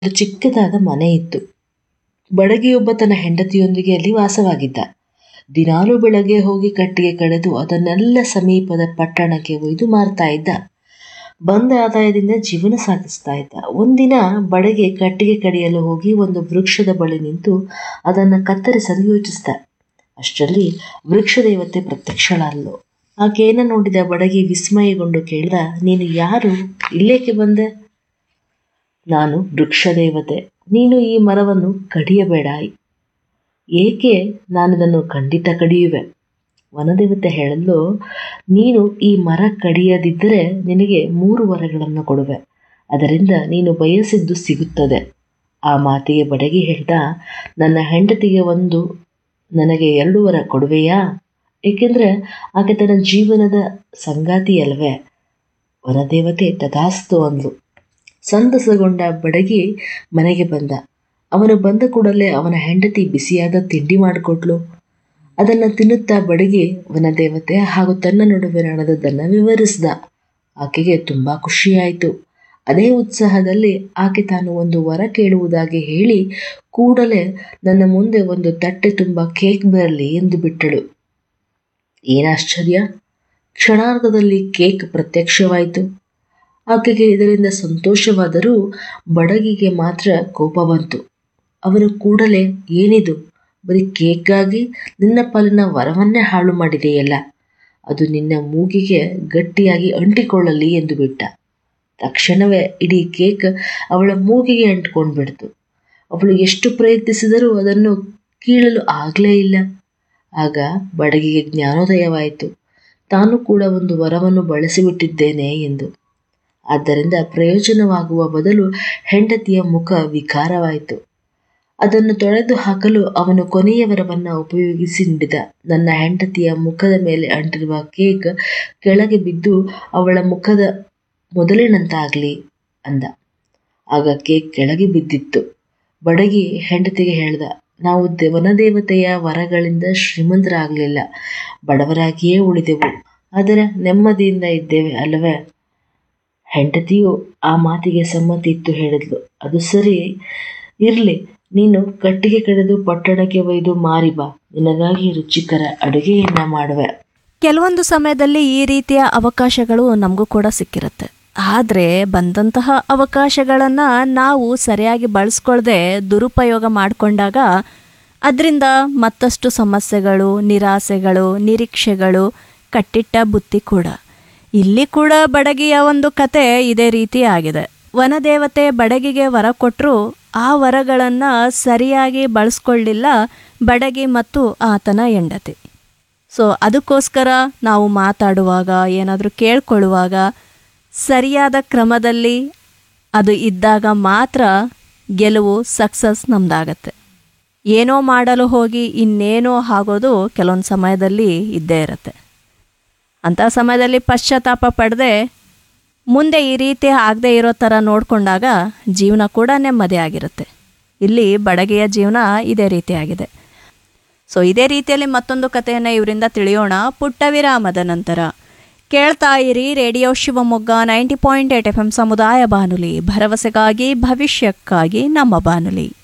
ಒಂದು ಚಿಕ್ಕದಾದ ಮನೆ ಇತ್ತು ಬಡಗಿಯೊಬ್ಬ ತನ್ನ ಹೆಂಡತಿಯೊಂದಿಗೆ ಅಲ್ಲಿ ವಾಸವಾಗಿದ್ದ ದಿನಾಲೂ ಬೆಳಗ್ಗೆ ಹೋಗಿ ಕಟ್ಟಿಗೆ ಕಡೆದು ಅದನ್ನೆಲ್ಲ ಸಮೀಪದ ಪಟ್ಟಣಕ್ಕೆ ಒಯ್ದು ಮಾರ್ತಾ ಇದ್ದ ಬಂದ ಆದಾಯದಿಂದ ಜೀವನ ಸಾಗಿಸ್ತಾ ಇದ್ದ ಒಂದಿನ ಬಡಗಿ ಕಟ್ಟಿಗೆ ಕಡಿಯಲು ಹೋಗಿ ಒಂದು ವೃಕ್ಷದ ಬಳಿ ನಿಂತು ಅದನ್ನು ಕತ್ತರಿಸಲು ಯೋಚಿಸಿದ ಅಷ್ಟರಲ್ಲಿ ವೃಕ್ಷ ದೇವತೆ ಪ್ರತ್ಯಕ್ಷಳಾದ್ಲು ಆಕೆಯನ್ನು ನೋಡಿದ ಬಡಗಿ ವಿಸ್ಮಯಗೊಂಡು ಕೇಳಿದ ನೀನು ಯಾರು ಇಲ್ಲೇಕೆ ಬಂದೆ ನಾನು ವೃಕ್ಷ ದೇವತೆ ನೀನು ಈ ಮರವನ್ನು ಕಡಿಯಬೇಡ ಏಕೆ ನಾನಿದನ್ನು ಖಂಡಿತ ಕಡಿಯುವೆ ವನದೇವತೆ ಹೇಳಲು ನೀನು ಈ ಮರ ಕಡಿಯದಿದ್ದರೆ ನಿನಗೆ ಮೂರು ವರಗಳನ್ನು ಕೊಡುವೆ ಅದರಿಂದ ನೀನು ಬಯಸಿದ್ದು ಸಿಗುತ್ತದೆ ಆ ಮಾತಿಗೆ ಬಡಗಿ ಹೇಳ್ದ ನನ್ನ ಹೆಂಡತಿಗೆ ಒಂದು ನನಗೆ ಎರಡು ವರ ಕೊಡುವೆಯಾ ಏಕೆಂದರೆ ಆಕೆ ತನ್ನ ಜೀವನದ ಸಂಗಾತಿಯಲ್ವೇ ವನದೇವತೆ ತಥಾಸ್ತು ಅಂದ್ಲು ಸಂತಸಗೊಂಡ ಬಡಗಿ ಮನೆಗೆ ಬಂದ ಅವನು ಬಂದ ಕೂಡಲೇ ಅವನ ಹೆಂಡತಿ ಬಿಸಿಯಾದ ತಿಂಡಿ ಮಾಡಿಕೊಟ್ಲು ಅದನ್ನು ತಿನ್ನುತ್ತಾ ಬಡಗಿ ವನದೇವತೆ ಹಾಗೂ ತನ್ನ ನಡುವೆ ನಡೆದದ್ದನ್ನು ವಿವರಿಸಿದ ಆಕೆಗೆ ತುಂಬ ಖುಷಿಯಾಯಿತು ಅದೇ ಉತ್ಸಾಹದಲ್ಲಿ ಆಕೆ ತಾನು ಒಂದು ವರ ಕೇಳುವುದಾಗಿ ಹೇಳಿ ಕೂಡಲೇ ನನ್ನ ಮುಂದೆ ಒಂದು ತಟ್ಟೆ ತುಂಬ ಕೇಕ್ ಬರಲಿ ಎಂದು ಬಿಟ್ಟಳು ಏನಾಶ್ಚರ್ಯ ಕ್ಷಣಾರ್ಧದಲ್ಲಿ ಕೇಕ್ ಪ್ರತ್ಯಕ್ಷವಾಯಿತು ಆಕೆಗೆ ಇದರಿಂದ ಸಂತೋಷವಾದರೂ ಬಡಗಿಗೆ ಮಾತ್ರ ಕೋಪ ಬಂತು ಅವನು ಕೂಡಲೇ ಏನಿದು ಬರೀ ಕೇಕ್ಗಾಗಿ ನಿನ್ನ ಪಾಲಿನ ವರವನ್ನೇ ಹಾಳು ಮಾಡಿದೆಯಲ್ಲ ಅದು ನಿನ್ನ ಮೂಗಿಗೆ ಗಟ್ಟಿಯಾಗಿ ಅಂಟಿಕೊಳ್ಳಲಿ ಎಂದು ಬಿಟ್ಟ ತಕ್ಷಣವೇ ಇಡೀ ಕೇಕ್ ಅವಳ ಮೂಗಿಗೆ ಅಂಟ್ಕೊಂಡು ಬಿಡ್ತು ಅವಳು ಎಷ್ಟು ಪ್ರಯತ್ನಿಸಿದರೂ ಅದನ್ನು ಕೀಳಲು ಆಗಲೇ ಇಲ್ಲ ಆಗ ಬಡಗಿಗೆ ಜ್ಞಾನೋದಯವಾಯಿತು ತಾನು ಕೂಡ ಒಂದು ವರವನ್ನು ಬಳಸಿಬಿಟ್ಟಿದ್ದೇನೆ ಎಂದು ಆದ್ದರಿಂದ ಪ್ರಯೋಜನವಾಗುವ ಬದಲು ಹೆಂಡತಿಯ ಮುಖ ವಿಕಾರವಾಯಿತು ಅದನ್ನು ತೊಳೆದು ಹಾಕಲು ಅವನು ಕೊನೆಯ ವರವನ್ನು ಉಪಯೋಗಿಸಿ ನುಡಿದ ನನ್ನ ಹೆಂಡತಿಯ ಮುಖದ ಮೇಲೆ ಅಂಟಿರುವ ಕೇಕ್ ಕೆಳಗೆ ಬಿದ್ದು ಅವಳ ಮುಖದ ಮೊದಲಿನಂತಾಗಲಿ ಅಂದ ಆಗ ಕೇಕ್ ಕೆಳಗೆ ಬಿದ್ದಿತ್ತು ಬಡಗಿ ಹೆಂಡತಿಗೆ ಹೇಳ್ದ ನಾವು ವನದೇವತೆಯ ವರಗಳಿಂದ ಶ್ರೀಮಂತರಾಗಲಿಲ್ಲ ಬಡವರಾಗಿಯೇ ಉಳಿದೆವು ಆದರೆ ನೆಮ್ಮದಿಯಿಂದ ಇದ್ದೇವೆ ಅಲ್ಲವೇ ಹೆಂಡತಿಯು ಆ ಮಾತಿಗೆ ಸಮ್ಮತಿ ಇತ್ತು ಹೇಳಿದ್ಲು ಅದು ಸರಿ ಇರಲಿ ನೀನು ಕಟ್ಟಿಗೆ ಕಡೆದು ಪಟ್ಟಣಕ್ಕೆ ಒಯ್ದು ಮಾರಿ ಬಾ ನಿನಗಾಗಿ ರುಚಿಕರ ಅಡುಗೆಯನ್ನ ಮಾಡುವೆ ಕೆಲವೊಂದು ಸಮಯದಲ್ಲಿ ಈ ರೀತಿಯ ಅವಕಾಶಗಳು ನಮಗೂ ಕೂಡ ಸಿಕ್ಕಿರುತ್ತೆ ಆದರೆ ಬಂದಂತಹ ಅವಕಾಶಗಳನ್ನು ನಾವು ಸರಿಯಾಗಿ ಬಳಸ್ಕೊಳ್ದೆ ದುರುಪಯೋಗ ಮಾಡಿಕೊಂಡಾಗ ಅದರಿಂದ ಮತ್ತಷ್ಟು ಸಮಸ್ಯೆಗಳು ನಿರಾಸೆಗಳು ನಿರೀಕ್ಷೆಗಳು ಕಟ್ಟಿಟ್ಟ ಬುತ್ತಿ ಕೂಡ ಇಲ್ಲಿ ಕೂಡ ಬಡಗಿಯ ಒಂದು ಕತೆ ಇದೇ ರೀತಿ ಆಗಿದೆ ವನದೇವತೆ ಬಡಗಿಗೆ ವರ ಕೊಟ್ಟರು ಆ ವರಗಳನ್ನು ಸರಿಯಾಗಿ ಬಳಸ್ಕೊಳ್ಳಿಲ್ಲ ಬಡಗಿ ಮತ್ತು ಆತನ ಹೆಂಡತಿ ಸೊ ಅದಕ್ಕೋಸ್ಕರ ನಾವು ಮಾತಾಡುವಾಗ ಏನಾದರೂ ಕೇಳ್ಕೊಳ್ಳುವಾಗ ಸರಿಯಾದ ಕ್ರಮದಲ್ಲಿ ಅದು ಇದ್ದಾಗ ಮಾತ್ರ ಗೆಲುವು ಸಕ್ಸಸ್ ನಮ್ದಾಗತ್ತೆ ಏನೋ ಮಾಡಲು ಹೋಗಿ ಇನ್ನೇನೋ ಆಗೋದು ಕೆಲವೊಂದು ಸಮಯದಲ್ಲಿ ಇದ್ದೇ ಇರುತ್ತೆ ಅಂಥ ಸಮಯದಲ್ಲಿ ಪಶ್ಚಾತ್ತಾಪ ಪಡೆದೆ ಮುಂದೆ ಈ ರೀತಿ ಆಗದೆ ಇರೋ ಥರ ನೋಡಿಕೊಂಡಾಗ ಜೀವನ ಕೂಡ ನೆಮ್ಮದಿ ಆಗಿರುತ್ತೆ ಇಲ್ಲಿ ಬಡಗೆಯ ಜೀವನ ಇದೇ ರೀತಿಯಾಗಿದೆ ಸೊ ಇದೇ ರೀತಿಯಲ್ಲಿ ಮತ್ತೊಂದು ಕಥೆಯನ್ನು ಇವರಿಂದ ತಿಳಿಯೋಣ ಪುಟ್ಟ ವಿರಾಮದ ನಂತರ ಕೇಳ್ತಾ ಇರಿ radio Shivamogga ninety point eight F M ಸಮುದಾಯ ಬಾನುಲಿ ಭರವಸೆಗಾಗಿ ಭವಿಷ್ಯಕ್ಕಾಗಿ ನಮ್ಮ ಬಾನುಲಿ